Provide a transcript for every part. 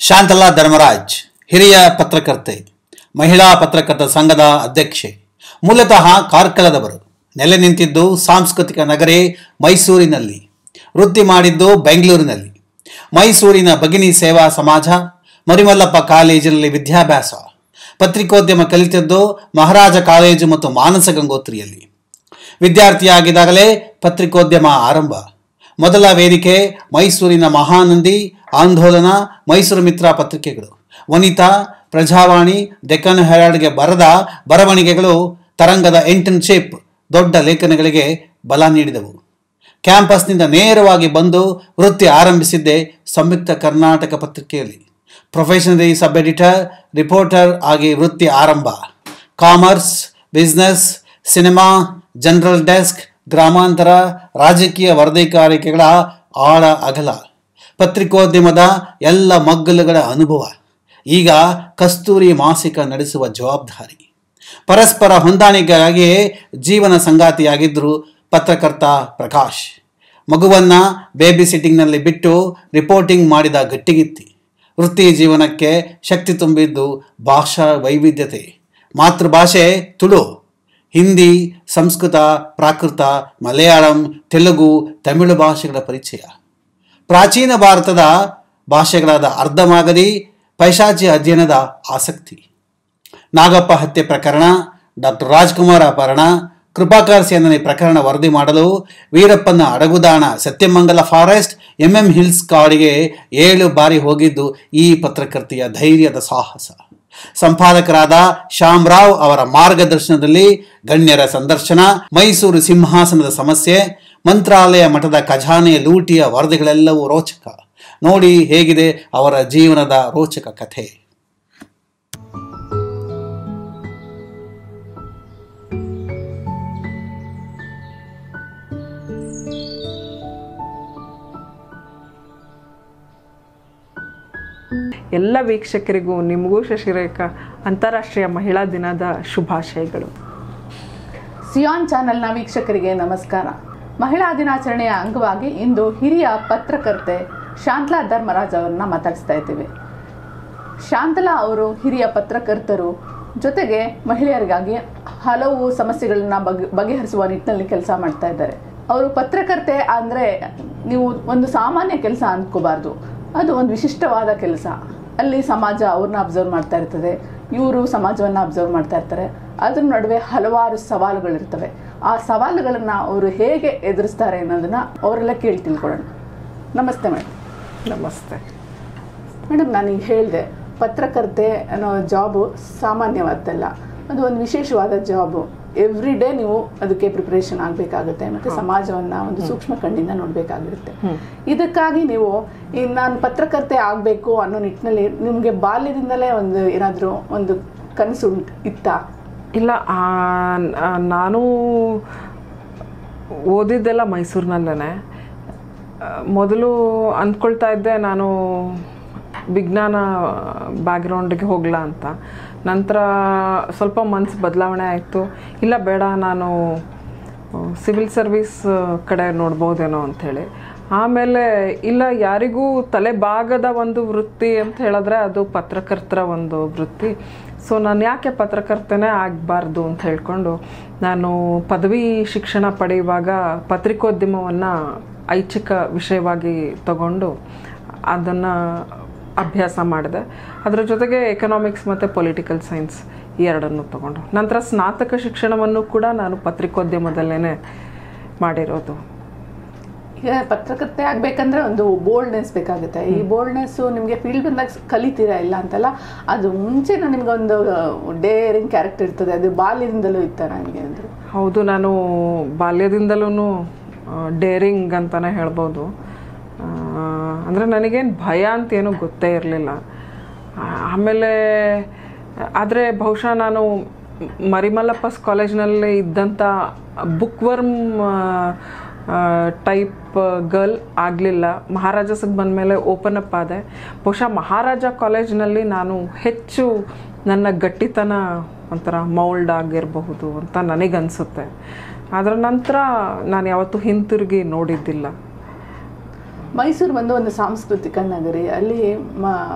ಶಾಂತಲಾ ಧರ್ಮರಾಜ್ ಹಿರಿಯ ಪತ್ರಕರ್ತೆ ಮಹಿಳಾ ಪತ್ರಕರ್ತ ಸಂಘದ ಅಧ್ಯಕ್ಷೆ ಮೂಲತಃ ಕಾರ್ಕಳದವರು ನೆಲೆ ನಿಂತಿದ್ದು ಸಾಂಸ್ಕೃತಿಕ ನಗರಿ ಮೈಸೂರಿನಲ್ಲಿ ವೃತ್ತಿ ಮಾಡಿದ್ದು ಬೆಂಗಳೂರಿನಲ್ಲಿ ಮೈಸೂರಿನ ಭಗಿನಿ ಸೇವಾ ಸಮಾಜ ಮರಿಮಲ್ಲಪ್ಪ ಕಾಲೇಜಿನಲ್ಲಿ ವಿದ್ಯಾಭ್ಯಾಸ ಪತ್ರಿಕೋದ್ಯಮ ಕಲಿತದ್ದು ಮಹಾರಾಜ ಕಾಲೇಜು ಮತ್ತು ಮಾನಸ ಗಂಗೋತ್ರಿಯಲ್ಲಿ ವಿದ್ಯಾರ್ಥಿಯಾಗಿದ್ದಾಗಲೇ ಪತ್ರಿಕೋದ್ಯಮ ಆರಂಭ ಮೊದಲ ವೇದಿಕೆ ಮೈಸೂರಿನ ಮಹಾನಂದಿ ಆಂದೋಲನ ಮೈಸೂರು ಮಿತ್ರ ಪತ್ರಿಕೆಗಳು ವನಿತಾ ಪ್ರಜಾವಾಣಿ ಡೆಕ್ಕನ್ ಹೆರಾಲ್ಡ್ಗೆ ಬರೆದ ಬರವಣಿಗೆಗಳು ತರಂಗದ ಇಂಟರ್ನ್ಶಿಪ್ ದೊಡ್ಡ ಲೇಖನಗಳಿಗೆ ಬಲ ನೀಡಿದವು ಕ್ಯಾಂಪಸ್ನಿಂದ ನೇರವಾಗಿ ಬಂದು ವೃತ್ತಿ ಆರಂಭಿಸಿದ್ದೆ ಸಂಯುಕ್ತ ಕರ್ನಾಟಕ ಪತ್ರಿಕೆಯಲ್ಲಿ ಪ್ರೊಫೆಷನರಿ ಸಬ್ ಎಡಿಟರ್ ರಿಪೋರ್ಟರ್ ಆಗಿ ವೃತ್ತಿ ಆರಂಭ commerce business cinema general desk ಗ್ರಾಮಾಂತರ ರಾಜಕೀಯ ವರದಿಗಾರಿಕೆಗಳ ಆಳ ಅಗಲ ಪತ್ರಿಕೋದ್ಯಮದ ಎಲ್ಲ ಮಗ್ಗಲುಗಳ ಅನುಭವ ಈಗ ಕಸ್ತೂರಿ ಮಾಸಿಕ ನಡೆಸುವ ಜವಾಬ್ದಾರಿ ಪರಸ್ಪರ ಹೊಂದಾಣಿಕೆಗಾಗಿಯೇ ಜೀವನ ಸಂಗಾತಿಯಾಗಿದ್ದರು ಪತ್ರಕರ್ತ ಪ್ರಕಾಶ್ ಮಗುವನ್ನ ಬೇಬಿ ಸಿಟ್ಟಿಂಗ್ನಲ್ಲಿ ಬಿಟ್ಟು ರಿಪೋರ್ಟಿಂಗ್ ಮಾಡಿದ ಗಟ್ಟಿಗಿತ್ತಿ ವೃತ್ತಿ ಜೀವನಕ್ಕೆ ಶಕ್ತಿ ತುಂಬಿದ್ದು ಭಾಷಾ ವೈವಿಧ್ಯತೆ ಮಾತೃಭಾಷೆ ತುಳು ಹಿಂದಿ ಸಂಸ್ಕೃತ ಪ್ರಾಕೃತ ಮಲಯಾಳಂ ತೆಲುಗು ತಮಿಳು ಭಾಷೆಗಳ ಪರಿಚಯ ಪ್ರಾಚೀನ ಭಾರತದ ಭಾಷೆಗಳಾದ ಅರ್ಧಮಾಗದಿ ಪೈಶಾಚಿ ಅಧ್ಯಯನದ ಆಸಕ್ತಿ ನಾಗಪ್ಪ ಹತ್ಯೆ ಪ್ರಕರಣ ಡಾಕ್ಟರ್ ರಾಜ್ಕುಮಾರ್ ಅಪಹರಣ ಕೃಪಾಕರ್ ಸೇನನಿ ಪ್ರಕರಣ ವರದಿ ಮಾಡಲು ವೀರಪ್ಪನ ಅಡಗುದಾಣ ಸತ್ಯಮಂಗಲ ಫಾರೆಸ್ಟ್ ಎಂಎಂ ಹಿಲ್ಸ್ ಕಾಡಿಗೆ ಏಳು ಬಾರಿ ಹೋಗಿದ್ದು ಈ ಪತ್ರಕರ್ತೆಯ ಧೈರ್ಯದ ಸಾಹಸ ಸಂಪಾದಕರಾದ ಶ್ಯಾಮರಾವ್ ಅವರ ಮಾರ್ಗದರ್ಶನದಲ್ಲಿ ಗಣ್ಯರ ಸಂದರ್ಶನ ಮೈಸೂರು ಸಿಂಹಾಸನದ ಸಮಸ್ಯೆ ಮಂತ್ರಾಲಯ ಮಠದ ಖಜಾನೆ ಲೂಟಿಯ ವರದಿಗಳೆಲ್ಲವೂ ರೋಚಕ ನೋಡಿ ಹೇಗಿದೆ ಅವರ ಜೀವನದ ರೋಚಕ ಕಥೆ ಎಲ್ಲ ವೀಕ್ಷಕರಿಗೂ ನಿಮಗೂ ಶಶಿರೇಖಾ ಅಂತಾರಾಷ್ಟ್ರೀಯ ಮಹಿಳಾ ದಿನದ ಶುಭಾಶಯಗಳು ಸಿಯಾನ್ ಚಾನೆಲ್ನ ವೀಕ್ಷಕರಿಗೆ ನಮಸ್ಕಾರ ಮಹಿಳಾ ದಿನಾಚರಣೆಯ ಅಂಗವಾಗಿ ಇಂದು ಹಿರಿಯ ಪತ್ರಕರ್ತೆ ಶಾಂತಲಾ ಧರ್ಮರಾಜ್ ಅವರನ್ನ ಮಾತಾಡಿಸ್ತಾ ಇದ್ದೀವಿ ಶಾಂತಲಾ ಅವರು ಹಿರಿಯ ಪತ್ರಕರ್ತರು ಜೊತೆಗೆ ಮಹಿಳೆಯರಿಗಾಗಿ ಹಲವು ಸಮಸ್ಯೆಗಳನ್ನ ಬಗೆ ಬಗೆಹರಿಸುವ ನಿಟ್ಟಿನಲ್ಲಿ ಕೆಲಸ ಮಾಡ್ತಾ ಇದ್ದಾರೆ ಅವರು ಪತ್ರಕರ್ತೆ ಅಂದರೆ ನೀವು ಒಂದು ಸಾಮಾನ್ಯ ಕೆಲಸ ಅಂದ್ಕೋಬಾರ್ದು ಅದು ಒಂದು ವಿಶಿಷ್ಟವಾದ ಕೆಲಸ ಅಲ್ಲಿ ಸಮಾಜ ಅವ್ರನ್ನ ಅಬ್ಸರ್ವ್ ಮಾಡ್ತಾ ಇರ್ತದೆ ಇವರು ಸಮಾಜವನ್ನು ಅಬ್ಸರ್ವ್ ಮಾಡ್ತಾ ಇರ್ತಾರೆ ಅದ್ರ ನಡುವೆ ಹಲವಾರು ಸವಾಲುಗಳಿರ್ತವೆ ಆ ಸವಾಲುಗಳನ್ನು ಅವರು ಹೇಗೆ ಎದುರಿಸ್ತಾರೆ ಅನ್ನೋದನ್ನ ಅವರೆಲ್ಲ ಕೇಳಿ ತಿಳ್ಕೊಳ್ಳೋಣ ನಮಸ್ತೆ ಮೇಡಮ್ ನಮಸ್ತೆ ಮೇಡಮ್ ನಾನೀಗ ಹೇಳಿದೆ ಪತ್ರಕರ್ತೆ ಅನ್ನೋ ಜಾಬು ಸಾಮಾನ್ಯವಾದ್ದಲ್ಲ ಅದು ಒಂದು ವಿಶೇಷವಾದ ಜಾಬು ಎವ್ರಿ ಡೇ ನೀವು ಅದಕ್ಕೆ ಪ್ರಿಪ್ರೇಷನ್ ಆಗಬೇಕಾಗುತ್ತೆ ಮತ್ತು ಸಮಾಜವನ್ನು ಒಂದು ಸೂಕ್ಷ್ಮ ಕಣ್ಣಿಂದ ನೋಡಬೇಕಾಗಿರುತ್ತೆ ಇದಕ್ಕಾಗಿ ನೀವು ಈ ನಾನು ಪತ್ರಕರ್ತೆ ಆಗಬೇಕು ಅನ್ನೋ ನಿಟ್ಟಿನಲ್ಲಿ ನಿಮಗೆ ಬಾಲ್ಯದಿಂದಲೇ ಒಂದು ಏನಾದರೂ ಒಂದು ಕನಸು ಉಂಟು ಇತ್ತಾ ಇಲ್ಲ ಆ, ಆ, ನಾನು ಓದಿದ್ದೆಲ್ಲ ಮೈಸೂರಿನಲ್ಲೇ ಮೊದಲು ಅಂದ್ಕೊಳ್ತಾ ಇದ್ದೆ ನಾನು ವಿಜ್ಞಾನ ಬ್ಯಾಕ್ಗ್ರೌಂಡಿಗೆ ಹೋಗಲ್ಲ ಅಂತ ನಂತರ ಸ್ವಲ್ಪ ಮನಸ್ಸು ಬದಲಾವಣೆ ಆಯಿತು ಇಲ್ಲ ಬೇಡ ನಾನು ಸಿವಿಲ್ ಸರ್ವಿಸ್ ಕಡೆ ನೋಡ್ಬೋದೇನೋ ಅಂಥೇಳಿ ಆಮೇಲೆ ಇಲ್ಲ ಯಾರಿಗೂ ತಲೆ ಭಾಗದ ಒಂದು ವೃತ್ತಿ ಅಂತ ಹೇಳಿದ್ರೆ ಅದು ಪತ್ರಕರ್ತರ ಒಂದು ವೃತ್ತಿ ಸೊ ನಾನು ಯಾಕೆ ಪತ್ರಕರ್ತನೇ ಆಗಬಾರ್ದು ಅಂತ ಹೇಳ್ಕೊಂಡು ನಾನು ಪದವಿ ಶಿಕ್ಷಣ ಪಡೆಯುವಾಗ ಪತ್ರಿಕೋದ್ಯಮವನ್ನು ಐಚ್ಛಿಕ ವಿಷಯವಾಗಿ ತಗೊಂಡು ಅದನ್ನು ಅಭ್ಯಾಸ ಮಾಡಿದೆ ಅದರ ಜೊತೆಗೆ ಎಕನಾಮಿಕ್ಸ್ ಮತ್ತು ಪೊಲಿಟಿಕಲ್ ಸೈನ್ಸ್ ಈ ಎರಡನ್ನು ತಗೊಂಡು ನಂತರ ಸ್ನಾತಕ ಶಿಕ್ಷಣವನ್ನು ಕೂಡ ನಾನು ಪತ್ರಿಕೋದ್ಯಮದಲ್ಲೇ ಮಾಡಿರೋದು ಈಗ ಪತ್ರಕರ್ತೆ ಆಗಬೇಕಂದ್ರೆ ಒಂದು ಬೋಲ್ಡ್ನೆಸ್ ಬೇಕಾಗುತ್ತೆ ಈ ಬೋಲ್ಡ್ನೆಸ್ಸು ನಿಮಗೆ ಫೀಲ್ಡ್ ಬಂದಾಗ ಕಲಿತೀರಾ ಇಲ್ಲ ಅಂತಲ್ಲ ಅದು ಮುಂಚೆನೂ ನಿಮ್ಗೆ ಒಂದು ಡೇರಿಂಗ್ ಕ್ಯಾರೆಕ್ಟರ್ ಇರ್ತದೆ ಅದು ಬಾಲ್ಯದಿಂದಲೂ ಇತ್ತ ನನಗೆ ಅಂದರೆ ಹೌದು ನಾನು ಬಾಲ್ಯದಿಂದಲೂ ಡೇರಿಂಗ್ ಅಂತಲೇ ಹೇಳ್ಬೋದು ಅಂದರೆ ನನಗೇನು ಭಯ ಅಂತ ಏನೂ ಗೊತ್ತೇ ಇರಲಿಲ್ಲ ಆಮೇಲೆ ಆದರೆ ಬಹುಶಃ ನಾನು ಮರಿಮಲ್ಲಪ್ಪಸ್ ಕಾಲೇಜ್ನಲ್ಲಿ ಇದ್ದಂಥ ಬುಕ್ ವರ್ಮ್ ಟೈಪ್ ಗರ್ಲ್ ಆಗಲಿಲ್ಲ ಮಹಾರಾಜಸಿಗೆ ಬಂದಮೇಲೆ ಓಪನ್ ಅಪ್ ಆದೆ ಬಹುಶಃ ಮಹಾರಾಜ ಕಾಲೇಜ್ನಲ್ಲಿ ನಾನು ಹೆಚ್ಚು ನನ್ನ ಗಟ್ಟಿತನ ಒಂಥರ ಮೌಲ್ಡ್ ಆಗಿರಬಹುದು ಅಂತ ನನಗನ್ಸುತ್ತೆ ಅದರ ನಂತರ ನಾನು ಯಾವತ್ತೂ ಹಿಂತಿರುಗಿ ನೋಡಿದ್ದಿಲ್ಲ ಮೈಸೂರು ಬಂದು ಒಂದು ಸಾಂಸ್ಕೃತಿಕ ನಗರಿ ಅಲ್ಲಿ ಮ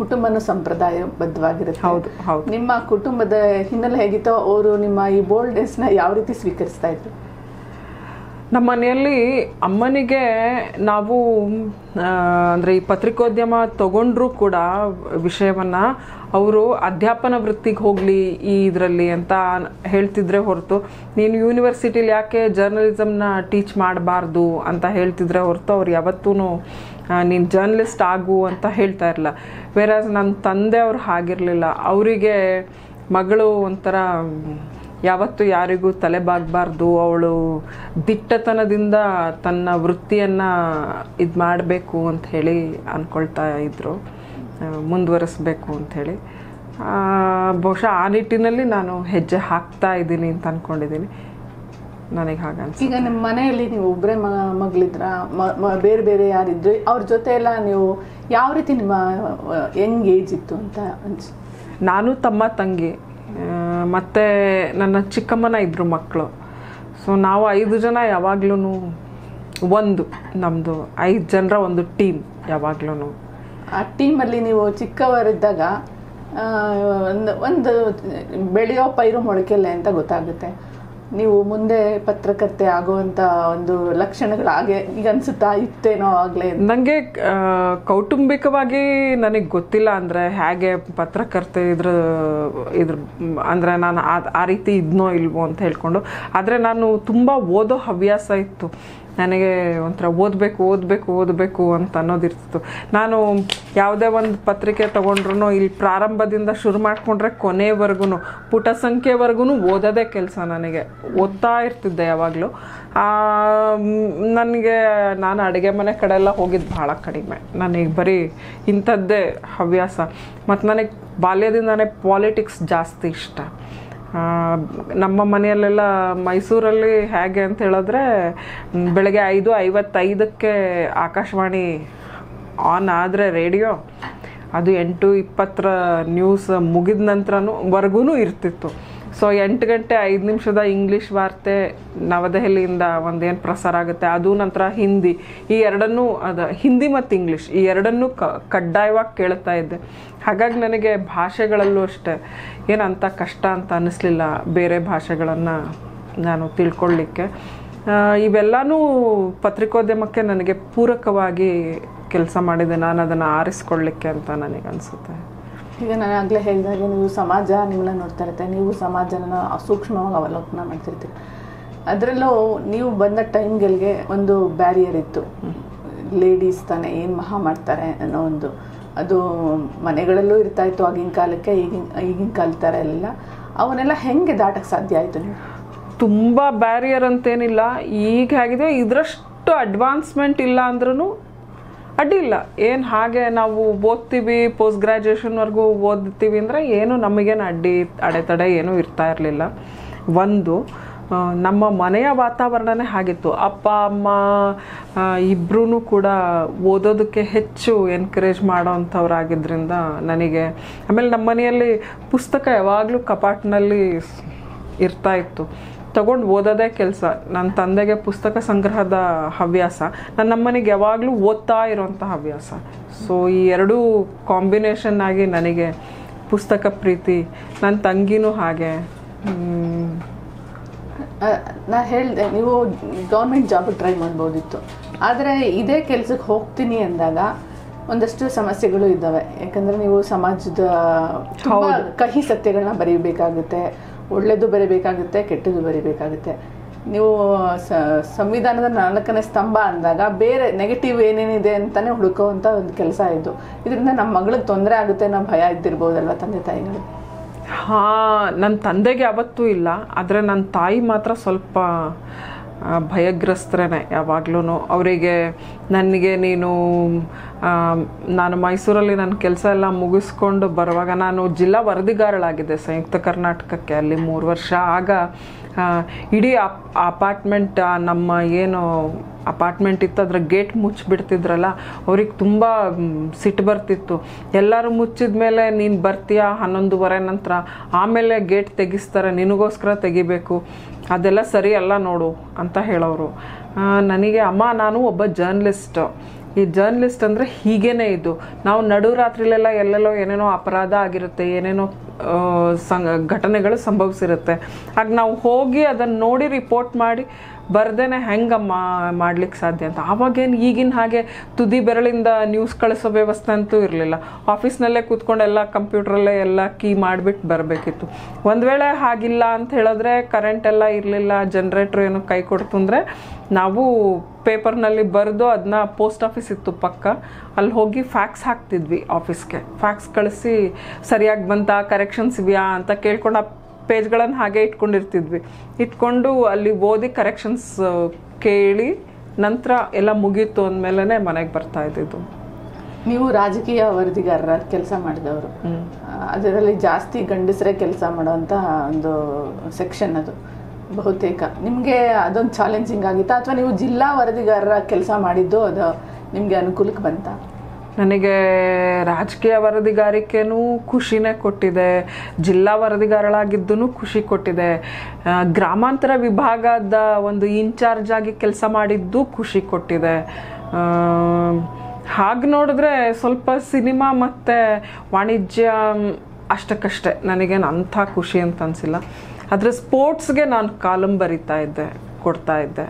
ಕುಟುಂಬನೂ ಸಂಪ್ರದಾಯಬದ್ಧವಾಗಿರುತ್ತೆ ಹೌದು ಹೌದು ನಿಮ್ಮ ಕುಟುಂಬದ ಹಿನ್ನೆಲೆ ಹೇಗಿತ್ತೋ ಅವರು ನಿಮ್ಮ ಈ ಬೋಲ್ಡ್ನೆಸ್ನ ಯಾವ ರೀತಿ ಸ್ವೀಕರಿಸ್ತಾ ಇದ್ರು ನಮ್ಮ ಮನೆಯಲ್ಲಿ ಅಮ್ಮನಿಗೆ ನಾವು ಆ, ಅಂದ್ರೆ ಈ ಪತ್ರಿಕೋದ್ಯಮ ತಗೊಂಡ್ರೂ ಕೂಡ ವಿಷಯವನ್ನ ಅವರು ಅಧ್ಯಾಪನ ವೃತ್ತಿಗೆ ಹೋಗಲಿ ಈ ಇದರಲ್ಲಿ ಅಂತ ಹೇಳ್ತಿದ್ರೆ ಹೊರತು ನೀನು ಯೂನಿವರ್ಸಿಟಿಲಿ ಯಾಕೆ ಜರ್ನಲಿಸಮ್ನ ಟೀಚ್ ಮಾಡಬಾರ್ದು ಅಂತ ಹೇಳ್ತಿದ್ರೆ ಹೊರತು ಅವ್ರು ಯಾವತ್ತೂ ನೀನು ಜರ್ನಲಿಸ್ಟ್ ಆಗು ಅಂತ ಹೇಳ್ತಾ ಇರಲಿಲ್ಲ ಬೇರೆ ನನ್ನ ತಂದೆಯವ್ರು ಹಾಗಿರಲಿಲ್ಲ ಅವರಿಗೆ ಮಗಳು ಒಂಥರ ಯಾವತ್ತೂ ಯಾರಿಗೂ ತಲೆ ಬಾಗಬಾರ್ದು ಅವಳು ದಿಟ್ಟತನದಿಂದ ತನ್ನ ವೃತ್ತಿಯನ್ನು ಇದು ಮಾಡಬೇಕು ಅಂತ ಹೇಳಿ ಅಂದ್ಕೊಳ್ತಾ ಇದ್ದರು ಮುಂದುವರಿಸ್ಬೇಕು ಅಂಥೇಳಿ ಬಹುಶಃ ಆ ನಿಟ್ಟಿನಲ್ಲಿ ನಾನು ಹೆಜ್ಜೆ ಹಾಕ್ತಾ ಇದ್ದೀನಿ ಅಂತ ಅಂದ್ಕೊಂಡಿದ್ದೀನಿ ನನಗೆ ಹಾಗೆ ಅನ್ಸುತ್ತೆ ಈಗ ನಿಮ್ಮ ಮನೆಯಲ್ಲಿ ನೀವು ಒಬ್ಬರೇ ಮ ಮಗಳಿದ್ರ ಮ- ಮ- ಬೇರೆ ಬೇರೆ ಯಾರಿದ್ರು ಅವ್ರ ಜೊತೆ ಎಲ್ಲ ನೀವು ಯಾವ ರೀತಿ ನಿಮ್ಮ ಯಂಗ್ ಏಜ್ ಇತ್ತು ಅಂತ ಅನ್ಸ್ ನಾನು ತಮ್ಮ ತಂಗಿ ಆ, ಮತ್ತೆ ನನ್ನ ಚಿಕ್ಕಮ್ಮನ ಇಬ್ಬರು ಮಕ್ಕಳು ಸೊ ನಾವು ಐದು ಜನ ಯಾವಾಗ್ಲೂ ಒಂದು ನಮ್ಮದು ಐದು ಜನರ ಒಂದು ಟೀಮ್ ಯಾವಾಗ್ಲೂ ಆ ಟೀಮಲ್ಲಿ ನೀವು ಚಿಕ್ಕವರಿದ್ದಾಗ ಆ, ಒಂದು ಒಂದು ಬೆಳೆಯೋ ಪೈರು ಮೊಳಕೆಲೆ ಅಂತ ಗೊತ್ತಾಗುತ್ತೆ ನೀವು ಮುಂದೆ ಪತ್ರಕರ್ತೆ ಆಗುವಂತ ಒಂದು ಲಕ್ಷಣಗಳು ಹಾಗೆ ಈಗ ಅನ್ಸುತ್ತಾ ಇತ್ತೇನೋ ಆಗ್ಲೇ ನನಗೆ ಕೌಟುಂಬಿಕವಾಗಿ ನನಗೆ ಗೊತ್ತಿಲ್ಲ ಅಂದರೆ ಹೇಗೆ ಪತ್ರಕರ್ತೆ ಇದ್ರ ಇದ್ರ ಅಂದರೆ ನಾನು ಆ ಆ ರೀತಿ ಇದ್ನೋ ಇಲ್ವೋ ಅಂತ ಹೇಳ್ಕೊಂಡು ಆದರೆ ನಾನು ತುಂಬ ಓದೋ ಹವ್ಯಾಸ ಇತ್ತು ನನಗೆ ಒಂಥರ ಓದಬೇಕು ಓದಬೇಕು ಓದಬೇಕು ಅಂತ ಅನ್ನೋದಿರ್ತಿತ್ತು ನಾನು ಯಾವುದೇ ಒಂದು ಪತ್ರಿಕೆ ತೊಗೊಂಡ್ರು ಇಲ್ಲಿ ಪ್ರಾರಂಭದಿಂದ ಶುರು ಮಾಡಿಕೊಂಡ್ರೆ ಕೊನೆವರೆಗೂ ಪುಟ ಸಂಖ್ಯೆವರೆಗೂ ಓದೋದೇ ಕೆಲಸ ನನಗೆ ಓದ್ತಾ ಇರ್ತಿದ್ದೆ ಯಾವಾಗಲೂ ನನಗೆ ನಾನು ಅಡುಗೆ ಮನೆ ಕಡೆ ಎಲ್ಲ ಹೋಗಿದ್ದು ಭಾಳ ಕಡಿಮೆ ನನಗೆ ಬರೀ ಇಂಥದ್ದೇ ಹವ್ಯಾಸ ಮತ್ತು ನನಗೆ ಬಾಲ್ಯದಿಂದನೇ ಪಾಲಿಟಿಕ್ಸ್ ಜಾಸ್ತಿ ಇಷ್ಟ ಆ, ನಮ್ಮ ಮನೆಯಲ್ಲೆಲ್ಲ ಮೈಸೂರಲ್ಲಿ ಹೇಗೆ ಅಂತ ಹೇಳಿದ್ರೆ ಮ್, ಬೆಳಗ್ಗೆ ಐದು ಐವತ್ತೈದಕ್ಕೆ ಆಕಾಶವಾಣಿ ಆನ್ ಆದರೆ ರೇಡಿಯೋ ಅದು ಎಂಟು ಇಪ್ಪತ್ತರ ನ್ಯೂಸ್ ಮುಗಿದ ನಂತರನೂ ವರ್ಗೂ ಇರ್ತಿತ್ತು ಸೊ ಎಂಟು ಗಂಟೆ ಐದು ನಿಮಿಷದ ಇಂಗ್ಲೀಷ್ ವಾರ್ತೆ ನವದೆಹಲಿಯಿಂದ ಒಂದೇನು ಪ್ರಸಾರ ಆಗುತ್ತೆ ಅದು ನಂತರ ಹಿಂದಿ ಈ ಎರಡನ್ನೂ ಅದು ಹಿಂದಿ ಮತ್ತು ಇಂಗ್ಲೀಷ್ ಈ ಎರಡನ್ನೂ ಕ ಕಡ್ಡಾಯವಾಗಿ ಕೇಳ್ತಾ ಇದ್ದೆ ಹಾಗಾಗಿ ನನಗೆ ಭಾಷೆಗಳಲ್ಲೂ ಅಷ್ಟೇ ಏನಂತ ಕಷ್ಟ ಅಂತ ಅನ್ನಿಸ್ಲಿಲ್ಲ ಬೇರೆ ಭಾಷೆಗಳನ್ನು ನಾನು ತಿಳ್ಕೊಳ್ಳಿಕ್ಕೆ ಆ, ಇವೆಲ್ಲನೂ ಪತ್ರಿಕೋದ್ಯಮಕ್ಕೆ ನನಗೆ ಪೂರಕವಾಗಿ ಕೆಲಸ ಮಾಡಿದೆ ನಾನು ಅದನ್ನು ಆರಿಸ್ಕೊಳ್ಳಿಕ್ಕೆ ಅಂತ ನನಗೆ ಅನಿಸುತ್ತೆ ಈಗ ನಾನು ಆಗಲೇ ಹೇಳಿದಾಗೆ ನೀವು ಸಮಾಜ ನಿಮ್ಮನ್ನ ನೋಡ್ತಾ ಇರುತ್ತೆ ನೀವು ಸಮಾಜನ ಸೂಕ್ಷ್ಮವಾಗಿ ಅವಲೋಕನ ಮಾಡ್ತಿರ್ತೀರಿ ಅದರಲ್ಲೂ ನೀವು ಬಂದ ಟೈಮ್ಗಳಿಗೆ ಒಂದು ಬ್ಯಾರಿಯರ್ ಇತ್ತು ಲೇಡೀಸ್ ತಾನೇ ಏನು ಮಹಾ ಮಾಡ್ತಾರೆ ಅನ್ನೋ ಒಂದು ಅದು ಮನೆಗಳಲ್ಲೂ ಇರ್ತಾ ಇತ್ತು ಆಗಿನ ಕಾಲಕ್ಕೆ ಈಗಿನ ಈಗಿನ ಕಾಲದ ಥರ ಎಲ್ಲ ಅವನ್ನೆಲ್ಲ ಹೆಂಗೆ ದಾಟಕ್ಕೆ ಸಾಧ್ಯ ಆಯಿತು ನೀವು ತುಂಬ ಬ್ಯಾರಿಯರ್ ಅಂತೇನಿಲ್ಲ ಈಗ ಹೇಗಿದೆ ಇದರಷ್ಟು ಅಡ್ವಾನ್ಸ್ಮೆಂಟ್ ಇಲ್ಲ ಅಂದ್ರೂ ಅಡ್ಡಿಲ್ಲ ಏನು ಹಾಗೆ ನಾವು ಓದ್ತೀವಿ ಪೋಸ್ಟ್ ಗ್ರ್ಯಾಜುಯೇಷನ್ವರೆಗೂ ಓದ್ತೀವಿ ಅಂದರೆ ಏನು ನಮಗೇನು ಅಡ್ಡಿ ಅಡೆತಡೆ ಏನೂ ಇರ್ತಾ ಇರಲಿಲ್ಲ ಒಂದು ಆ, ನಮ್ಮ ಮನೆಯ ವಾತಾವರಣನೇ ಹಾಗಿತ್ತು ಅಪ್ಪ ಅಮ್ಮ ಇಬ್ಬರೂ ಕೂಡ ಓದೋದಕ್ಕೆ ಹೆಚ್ಚು ಎನ್ಕರೇಜ್ ಮಾಡೋವಂಥವ್ರಾಗಿದ್ದರಿಂದ ನನಗೆ ಆಮೇಲೆ ನಮ್ಮ ಮನೆಯಲ್ಲಿ ಪುಸ್ತಕ ಯಾವಾಗಲೂ ಕಪಾಟಿನಲ್ಲಿ ಇರ್ತಾ ಇತ್ತು ತಗೊಂಡು ಓದೋದೇ ಕೆಲಸ ನನ್ನ ತಂದೆಗೆ ಪುಸ್ತಕ ಸಂಗ್ರಹದ ಹವ್ಯಾಸ ನನ್ನ ಅಮ್ಮನಿಗೆ ಯಾವಾಗಲೂ ಓದ್ತಾ ಇರೋಂಥ ಹವ್ಯಾಸ ಸೊ ಈ ಎರಡೂ ಕಾಂಬಿನೇಷನ್ ಆಗಿ ನನಗೆ ಪುಸ್ತಕ ಪ್ರೀತಿ ನನ್ನ ತಂಗಿನೂ ಹಾಗೆ ಹ್ಮ್, ನಾ ಹೇಳಿದೆ ನೀವು ಗೌರ್ಮೆಂಟ್ ಜಾಬ್ ಟ್ರೈ ಮಾಡ್ಬೋದಿತ್ತು ಆದರೆ ಇದೇ ಕೆಲಸಕ್ಕೆ ಹೋಗ್ತೀನಿ ಅಂದಾಗ ಒಂದಷ್ಟು ಸಮಸ್ಯೆಗಳು ಇದ್ದಾವೆ ಯಾಕಂದ್ರೆ ನೀವು ಸಮಾಜದ ತುಂಬ ಕಹಿ ಸತ್ಯಗಳನ್ನ ಬರೀಬೇಕಾಗುತ್ತೆ ಒಳ್ಳೇದು ಬರೀಬೇಕಾಗುತ್ತೆ ಕೆಟ್ಟದ್ದು ಬರೀಬೇಕಾಗುತ್ತೆ ನೀವು ಸ- ಸಂವಿಧಾನದ ನಾಲ್ಕನೇ ಸ್ತಂಭ ಅಂದಾಗ ಬೇರೆ ನೆಗೆಟಿವ್ ಏನೇನಿದೆ ಅಂತಾನೆ ಹುಡುಕುವಂಥ ಒಂದು ಕೆಲಸ ಇದು ಇದರಿಂದ ನಮ್ಮ ಮಗಳಿಗೆ ತೊಂದರೆ ಆಗುತ್ತೆ ಅನ್ನೋ ಭಯ ಇದ್ದಿರ್ಬೋದಲ್ವಾ ತಂದೆ ತಾಯಿಗಳು ಹಾಂ ನನ್ನ ತಂದೆಗೆ ಯಾವತ್ತೂ ಇಲ್ಲ ಆದರೆ ನನ್ನ ತಾಯಿ ಮಾತ್ರ ಸ್ವಲ್ಪ ಆ, ಭಯಗ್ರಸ್ತರೇನೆ ಯಾವಾಗ್ಲೂ ಅವರಿಗೆ ನನಗೆ ನೀನು ಆ, ನಾನು ಮೈಸೂರಲ್ಲಿ ನನ್ನ ಕೆಲಸ ಎಲ್ಲ ಮುಗಿಸ್ಕೊಂಡು ಬರುವಾಗ ನಾನು ಜಿಲ್ಲಾ ವರದಿಗಾರಳಾಗಿದ್ದೆ ಸಂಯುಕ್ತ ಕರ್ನಾಟಕಕ್ಕೆ ಅಲ್ಲಿ ಮೂರು ವರ್ಷ ಆಗ ಆ, ಇಡೀ ಅಪ್ ಅಪಾರ್ಟ್ಮೆಂಟ್ ನಮ್ಮ ಏನು ಅಪಾರ್ಟ್ಮೆಂಟ್ ಇತ್ತು ಅದರ ಗೇಟ್ ಮುಚ್ಚಿಬಿಡ್ತಿದ್ರಲ್ಲ ಅವ್ರಿಗೆ ತುಂಬ ಸಿಟ್ಟು ಬರ್ತಿತ್ತು ಎಲ್ಲರೂ ಮುಚ್ಚಿದ ಮೇಲೆ ನೀನು ಬರ್ತೀಯಾ ಹನ್ನೊಂದುವರೆ ನಂತರ ಆಮೇಲೆ ಗೇಟ್ ತೆಗಿಸ್ತಾರೆ ನಿನಗೋಸ್ಕರ ತೆಗಿಬೇಕು ಅದೆಲ್ಲ ಸರಿ ಅಲ್ಲ ನೋಡು ಅಂತ ಹೇಳೋರು ಆ, ನನಗೆ ಅಮ್ಮ ನಾನು ಒಬ್ಬ ಜರ್ನಲಿಸ್ಟ್ ಈ ಜರ್ನಲಿಸ್ಟ್ ಅಂದರೆ ಹೀಗೇನೆ ಇದು ನಾವು ನಡು ರಾತ್ರಿಲೆಲ್ಲ ಎಲ್ಲೆಲ್ಲೋ ಏನೇನೋ ಅಪರಾಧ ಆಗಿರುತ್ತೆ ಏನೇನೋ ಆ, ಸಂಗ ಘಟನೆಗಳು ಸಂಭವಿಸಿರುತ್ತೆ ಆಗ ನಾವು ಹೋಗಿ ಅದನ್ನು ನೋಡಿ ರಿಪೋರ್ಟ್ ಮಾಡಿ ಬರ್ದೇನೆ ಹೆಂಗಮ್ಮ ಮಾಡ್ಲಿಕ್ಕೆ ಸಾಧ್ಯ ಅಂತ ಆವಾಗೇನು ಈಗಿನ ಹಾಗೆ ತುದಿ ಬೆರಳಿಂದ ನ್ಯೂಸ್ ಕಳಿಸೋ ವ್ಯವಸ್ಥೆ ಅಂತೂ ಇರಲಿಲ್ಲ ಆಫೀಸ್ನಲ್ಲೇ ಕೂತ್ಕೊಂಡು ಎಲ್ಲ ಕಂಪ್ಯೂಟ್ರಲ್ಲೇ ಎಲ್ಲ ಕೀ ಮಾಡಿಬಿಟ್ಟು ಬರಬೇಕಿತ್ತು ಒಂದು ವೇಳೆ ಹಾಗಿಲ್ಲ ಅಂತ ಹೇಳಿದ್ರೆ ಕರೆಂಟ್ ಎಲ್ಲ ಇರಲಿಲ್ಲ ಜನ್ರೇಟ್ರ್ ಏನು ಕೈ ಕೊಡ್ತು ಅಂದರೆ ನಾವು ಪೇಪರ್ನಲ್ಲಿ ಬರೆದು ಅದನ್ನ ಪೋಸ್ಟ್ ಆಫೀಸ್ ಇತ್ತು ಪಕ್ಕ ಅಲ್ಲಿ ಹೋಗಿ ಫ್ಯಾಕ್ಸ್ ಹಾಕ್ತಿದ್ವಿ ಆಫೀಸ್ಗೆ ಫ್ಯಾಕ್ಸ್ ಕಳಿಸಿ ಸರಿಯಾಗಿ ಬಂತಾ ಕರೆಕ್ಷನ್ಸ್ ಇದೆಯಾ ಅಂತ ಕೇಳ್ಕೊಂಡು ಆ ಪೇಜ್ಗಳನ್ನು ಹಾಗೆ ಇಟ್ಕೊಂಡಿರ್ತಿದ್ವಿ ಇಟ್ಕೊಂಡು ಅಲ್ಲಿ ಓದಿ ಕರೆಕ್ಷನ್ಸ್ ಕೇಳಿ ನಂತರ ಎಲ್ಲ ಮುಗೀತು ಅಂದಮೇಲೆ ಮನೆಗೆ ಬರ್ತಾ ಇದ್ದಿದ್ದು ನೀವು ರಾಜಕೀಯ ವರದಿಗಾರರ ಕೆಲಸ ಮಾಡಿದವರು ಅದರಲ್ಲಿ ಜಾಸ್ತಿ ಗಂಡಸರೇ ಕೆಲಸ ಮಾಡುವಂತಹ ಒಂದು ಸೆಕ್ಷನ್ ಅದು ಬಹುತೇಕ ನಿಮಗೆ ಅದೊಂದು ಚಾಲೆಂಜಿಂಗ್ ಆಗಿತ್ತಾ ಅಥವಾ ನೀವು ಜಿಲ್ಲಾ ವರದಿಗಾರರ ಕೆಲಸ ಮಾಡಿದ್ದು ಅದು ನಿಮಗೆ ಅನುಕೂಲಕ್ಕೆ ಬಂತಾ ನನಗೆ ರಾಜಕೀಯ ವರದಿಗಾರಿಕೆನೂ ಖುಷಿನೇ ಕೊಟ್ಟಿದೆ ಜಿಲ್ಲಾ ವರದಿಗಾರಳಾಗಿದ್ದೂ ಖುಷಿ ಕೊಟ್ಟಿದೆ ಆ, ಗ್ರಾಮಾಂತರ ವಿಭಾಗದ ಒಂದು ಇನ್ಚಾರ್ಜ್ ಆಗಿ ಕೆಲಸ ಮಾಡಿದ್ದು ಖುಷಿ ಕೊಟ್ಟಿದೆ ಹಾಗೆ ನೋಡಿದ್ರೆ ಸ್ವಲ್ಪ ಸಿನಿಮಾ ಮತ್ತು ವಾಣಿಜ್ಯ ಮ್, ಅಷ್ಟಕ್ಕಷ್ಟೇ ನನಗೇನು ಅಂಥ ಖುಷಿ ಅಂತ ಅನಿಸಿಲ್ಲ ಆದರೆ ಸ್ಪೋರ್ಟ್ಸ್ಗೆ ನಾನು ಕಾಲಮ್ ಬರಿತಾ ಇದ್ದೆ ಕೊಡ್ತಾ ಇದ್ದೆ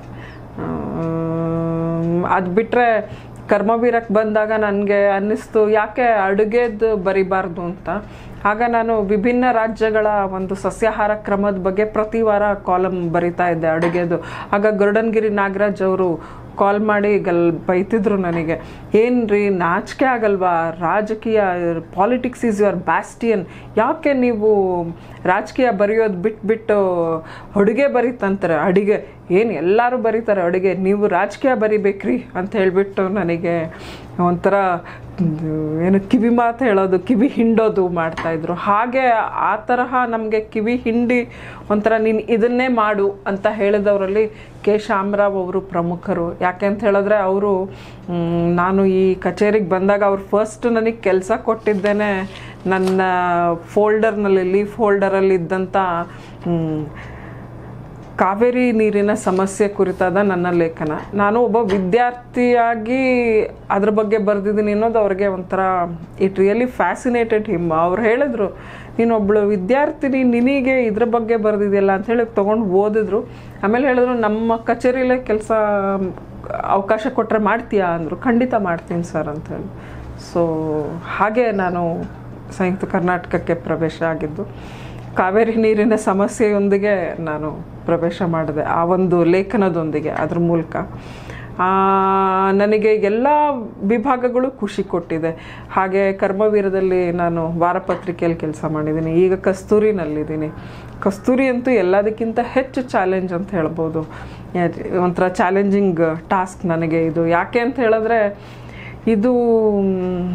ಅದು ಬಿಟ್ಟರೆ ಕರ್ಮವೀರಕ್ಕೆ ಬಂದಾಗ ನನಗೆ ಅನ್ನಿಸ್ತು ಯಾಕೆ ಅಡುಗೆದು ಬರಿಬಾರ್ದು ಅಂತ ಆಗ ನಾನು ವಿಭಿನ್ನ ರಾಜ್ಯಗಳ ಒಂದು ಸಸ್ಯಾಹಾರ ಕ್ರಮದ ಬಗ್ಗೆ ಪ್ರತಿ ವಾರ ಕಾಲಮ್ ಬರಿತಾ ಇದ್ದೆ ಅಡುಗೆದು ಆಗ ಗರುಡನ್ಗಿರಿ ನಾಗರಾಜ್ ಅವರು ಕಾಲ್ ಮಾಡಿ ಗಲ್ ಬೈತಿದ್ರು ನನಗೆ ಏನ್ರಿ ನಾಚಿಕೆ ಆಗಲ್ವಾ ರಾಜಕೀಯ ಪಾಲಿಟಿಕ್ಸ್ ಈಸ್ ಯುವರ್ ಬ್ಯಾಸ್ಟಿಯನ್ ಯಾಕೆ ನೀವು ರಾಜಕೀಯ ಬರೆಯೋದು ಬಿಟ್ಬಿಟ್ಟು ಅಡುಗೆ ಬರೀತಂತಾರೆ ಅಡುಗೆ ಏನು ಎಲ್ಲರೂ ಬರೀತಾರೆ ಅಡುಗೆ ನೀವು ರಾಜಕೀಯ ಬರಿಬೇಕ್ರಿ ಅಂತ ಹೇಳಿಬಿಟ್ಟು ನನಗೆ ಒಂಥರ ಏನು ಕಿವಿ ಮಾತು ಹೇಳೋದು ಕಿವಿ ಹಿಂಡೋದು ಮಾಡ್ತಾಯಿದ್ರು ಹಾಗೆ ಆ ತರಹ ನಮಗೆ ಕಿವಿ ಹಿಂಡಿ ಒಂಥರ ನೀನು ಇದನ್ನೇ ಮಾಡು ಅಂತ ಹೇಳಿದವರಲ್ಲಿ ಕೆ ಶಾಮರಾವ್ ಅವರು ಪ್ರಮುಖರು ಯಾಕೆ ಅಂತ ಹೇಳಿದ್ರೆ ಅವರು ನಾನು ಈ ಕಚೇರಿಗೆ ಬಂದಾಗ ಅವ್ರು ಫಸ್ಟ್ ನನಗೆ ಕೆಲಸ ಕೊಟ್ಟಿದ್ದೇನೆ ನನ್ನ ಫೋಲ್ಡರ್ನಲ್ಲಿ ಲೀಫ್ ಹೋಲ್ಡರಲ್ಲಿ ಇದ್ದಂಥ ಮ್, ಕಾವೇರಿ ನೀರಿನ ಸಮಸ್ಯೆ ಕುರಿತಾದ ನನ್ನ ಲೇಖನ ನಾನು ಒಬ್ಬ ವಿದ್ಯಾರ್ಥಿಯಾಗಿ ಅದ್ರ ಬಗ್ಗೆ ಬರೆದಿದ್ದೀನಿ ಅನ್ನೋದು ಅವ್ರಿಗೆ ಒಂಥರ ಇಟ್ ರಿಯಲಿ ಫ್ಯಾಸಿನೇಟೆಡ್ ಹಿಮ್ ಅವ್ರು ಹೇಳಿದ್ರು ನೀನೊಬ್ಳು ವಿದ್ಯಾರ್ಥಿನಿ ನಿನಗೆ ಇದ್ರ ಬಗ್ಗೆ ಬರೆದಿದೆಯಲ್ಲ ಅಂಥೇಳಿ ತೊಗೊಂಡು ಓದಿದ್ರು ಆಮೇಲೆ ಹೇಳಿದ್ರು ನಮ್ಮ ಕಚೇರಿಲೇ ಕೆಲಸ ಅವಕಾಶ ಕೊಟ್ಟರೆ ಮಾಡ್ತೀಯಾ ಅಂದರು ಖಂಡಿತ ಮಾಡ್ತೀನಿ ಸರ್ ಅಂಥೇಳಿ ಸೊ ಹಾಗೆ ನಾನು ಸಂಯುಕ್ತ ಕರ್ನಾಟಕಕ್ಕೆ ಪ್ರವೇಶ ಆಗಿದ್ದು ಕಾವೇರಿ ನೀರಿನ ಸಮಸ್ಯೆಯೊಂದಿಗೆ ನಾನು ಪ್ರವೇಶ ಮಾಡಿದೆ ಆ ಒಂದು ಲೇಖನದೊಂದಿಗೆ ಅದ್ರ ಮೂಲಕ ಆ, ನನಗೆ ಎಲ್ಲ ವಿಭಾಗಗಳು ಖುಷಿ ಕೊಟ್ಟಿದೆ ಹಾಗೆ ಕರ್ಮವೀರದಲ್ಲಿ ನಾನು ವಾರಪತ್ರಿಕೆಯಲ್ಲಿ ಕೆಲಸ ಮಾಡಿದ್ದೀನಿ ಈಗ ಕಸ್ತೂರಿನಲ್ಲಿದ್ದೀನಿ ಕಸ್ತೂರಿ ಅಂತೂ ಎಲ್ಲದಕ್ಕಿಂತ ಹೆಚ್ಚು ಚಾಲೆಂಜ್ ಅಂತ ಹೇಳ್ಬೋದು ಯಾದ್- ಒಂಥರ ಚಾಲೆಂಜಿಂಗ್ ಟಾಸ್ಕ್ ನನಗೆ ಇದು ಯಾಕೆ ಅಂತ ಹೇಳಿದ್ರೆ ಇದು ಮ್,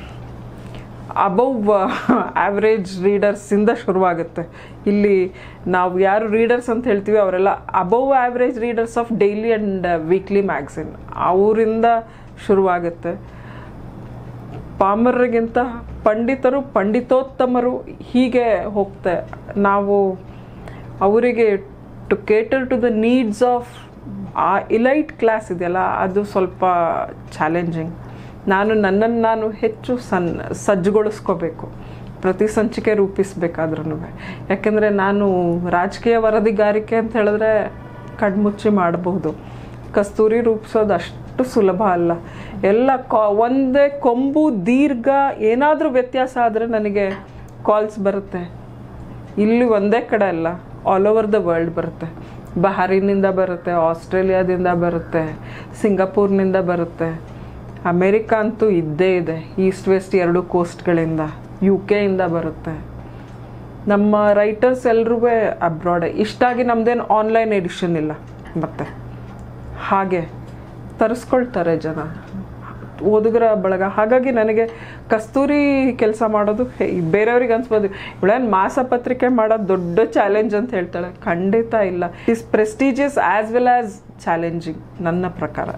ಅಬೌವ್ ಆವ್ರೇಜ್ ರೀಡರ್ಸಿಂದ ಶುರುವಾಗುತ್ತೆ ಇಲ್ಲಿ ನಾವು ಯಾರು ರೀಡರ್ಸ್ ಅಂತ ಹೇಳ್ತೀವಿ ಅವರೆಲ್ಲ above average readers of daily and weekly magazine ಅವರಿಂದ ಶುರುವಾಗುತ್ತೆ ಪಾಮರರಿಗಿಂತ ಪಂಡಿತರು ಪಂಡಿತೋತ್ತಮರು ಹೀಗೆ ಹೋಗ್ತೆ ನಾವು ಅವರಿಗೆ to cater to the needs of ಆ ಇಲೈಟ್ ಕ್ಲಾಸ್ ಇದೆಯಲ್ಲ ಅದು ಸ್ವಲ್ಪ ಚಾಲೆಂಜಿಂಗ್ ನಾನು ನನ್ನನ್ನು ನಾನು ಹೆಚ್ಚು ಸನ್ ಸಜ್ಜುಗೊಳಿಸ್ಕೋಬೇಕು ಪ್ರತಿ ಸಂಚಿಕೆ ರೂಪಿಸ್ಬೇಕಾದ್ರೂ ಯಾಕೆಂದರೆ ನಾನು ರಾಜಕೀಯ ವರದಿಗಾರಿಕೆ ಅಂತ ಹೇಳಿದ್ರೆ ಕಣ್ಮುಚ್ಚಿ ಮಾಡಬಹುದು ಕಸ್ತೂರಿ ರೂಪಿಸೋದು ಅಷ್ಟು ಸುಲಭ ಅಲ್ಲ ಎಲ್ಲ ಕಾ ಒಂದೇ ಕೊಂಬು ದೀರ್ಘ ಏನಾದರೂ ವ್ಯತ್ಯಾಸ ಆದರೆ ನನಗೆ ಕಾಲ್ಸ್ ಬರುತ್ತೆ ಇಲ್ಲಿ ಒಂದೇ ಕಡೆ ಅಲ್ಲ ಆಲ್ ಓವರ್ ದ ವರ್ಲ್ಡ್ ಬರುತ್ತೆ ಬಹರಿನಿಂದ ಬರುತ್ತೆ ಆಸ್ಟ್ರೇಲಿಯಾದಿಂದ ಬರುತ್ತೆ ಸಿಂಗಾಪುರ್ನಿಂದ ಬರುತ್ತೆ ಅಮೇರಿಕಾ ಅಂತೂ ಇದ್ದೇ ಇದೆ ಈಸ್ಟ್ ವೆಸ್ಟ್ ಎರಡು ಕೋಸ್ಟ್ಗಳಿಂದ ಯು ಕೆಯಿಂದ ಬರುತ್ತೆ ನಮ್ಮ ರೈಟರ್ಸ್ ಎಲ್ರೂ ಅಬ್ರಾಡ್ ಇಷ್ಟಾಗಿ ನಮ್ಮದೇನು ಆನ್ಲೈನ್ ಎಡಿಷನ್ ಇಲ್ಲ ಮತ್ತೆ ಹಾಗೆ ತರಿಸ್ಕೊಳ್ತಾರೆ ಜನ ಓದುಗರ ಬಳಗ ಹಾಗಾಗಿ ನನಗೆ ಕಸ್ತೂರಿ ಕೆಲಸ ಮಾಡೋದು ಹೇ- ಬೇರೆಯವ್ರಿಗೆ ಅನ್ಸ್ಬೋದು ಇವಳೇನು ಮಾಸಪತ್ರಿಕೆ ಮಾಡೋದು ದೊಡ್ಡ ಚಾಲೆಂಜ್ ಅಂತ ಹೇಳ್ತಾಳೆ ಖಂಡಿತ ಇಲ್ಲ is prestigious as well as challenging ನನ್ನ ಪ್ರಕಾರ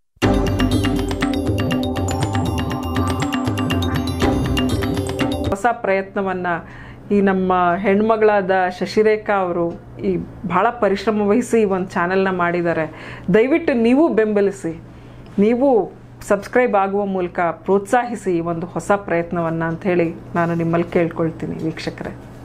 ಹೊಸ ಪ್ರಯತ್ನವನ್ನು ಈ ನಮ್ಮ ಹೆಣ್ಮಗಳಾದ ಶಶಿರೇಖಾ ಅವರು ಈ ಭಾಳ ಪರಿಶ್ರಮ ವಹಿಸಿ ಈ ಒಂದು ಚಾನೆಲ್ನ ಮಾಡಿದ್ದಾರೆ ದಯವಿಟ್ಟು ನೀವು ಬೆಂಬಲಿಸಿ ನೀವು ಸಬ್ಸ್ಕ್ರೈಬ್ ಆಗುವ ಮೂಲಕ ಪ್ರೋತ್ಸಾಹಿಸಿ ಈ ಒಂದು ಹೊಸ ಪ್ರಯತ್ನವನ್ನು ಅಂಥೇಳಿ ನಾನು ನಿಮ್ಮಲ್ಲಿ ಕೇಳ್ಕೊಳ್ತೀನಿ ವೀಕ್ಷಕರೇ